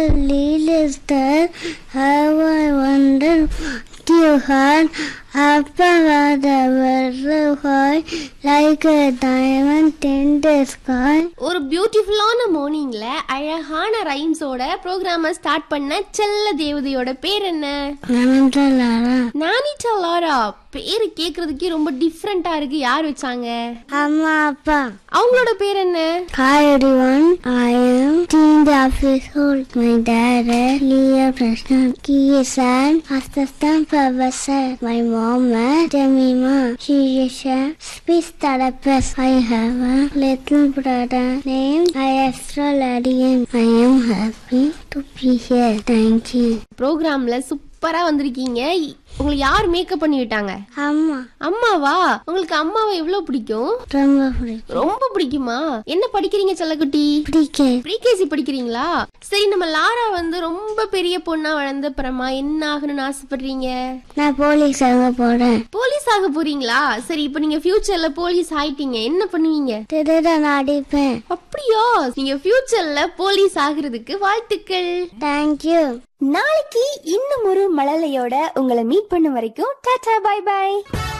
Lilies that have I wondered you had above the butterfly like a diamond in the sky. ஒரு பியூட்டிஃபுல்லான மார்னிங்ல அழகான ரைம்ஸோட ப்ரோக்ராம start பண்ண செல்ல தேவதையோட பேர் என்ன Namanta Lara. நானிட்டா லாரா பேரு கேக்குறதுக்கே ரொம்ப டிஃப்ரெண்டா இருக்கு யார் வச்சாங்க Amma Appa. அவங்களோட பேர் என்ன Hi everyone, I am teen official. My dad is Leah Prashant. He is an assistant professor. My mom is Jemima. She is a speech therapist. I have a little brother named Astroladian. I am happy to be here. Thank you. ப்ரோக்ராம்ல சூப்பரா வந்திருக்கீங்க உங்களுக்கு யார் makeup பண்ணி விட்டாங்க அம்மா அம்மாவா உங்களுக்கு அம்மாவை எவ்வளவு பிடிக்கும் ரொம்ப பிடிக்கும் ரொம்ப பிடிக்குமா என்ன படிக்கிறீங்க செல்லக்குட்டி பிடிக்கும் ப்ரீகேசி படிக்கிறீங்களா சரி நம்ம லாரா வந்து ரொம்ப பெரிய பொண்ணா வளர்ந்த அப்புறமா என்ன ஆகணும்னு ஆசைப்படுறீங்க நான் போலீஸ் ஆக போறேன் போலீஸ் ஆக போறீங்களா சரி இப்போ நீங்க ஃபியூச்சர்ல போலீஸ் ஆயிட்டீங்க என்ன பண்ணுவீங்க திருடன் அடிப்பேன் அப்படியா நீங்க ஃபியூச்சர்ல போலீஸ் ஆகுறதுக்கு வாழ்த்துக்கள் தேங்க்யூ நாளைக்கு இன்னும் ஒரு மழலையோட உங்களை மீட் பண்ணும் வரைக்கும் டாடா பை பை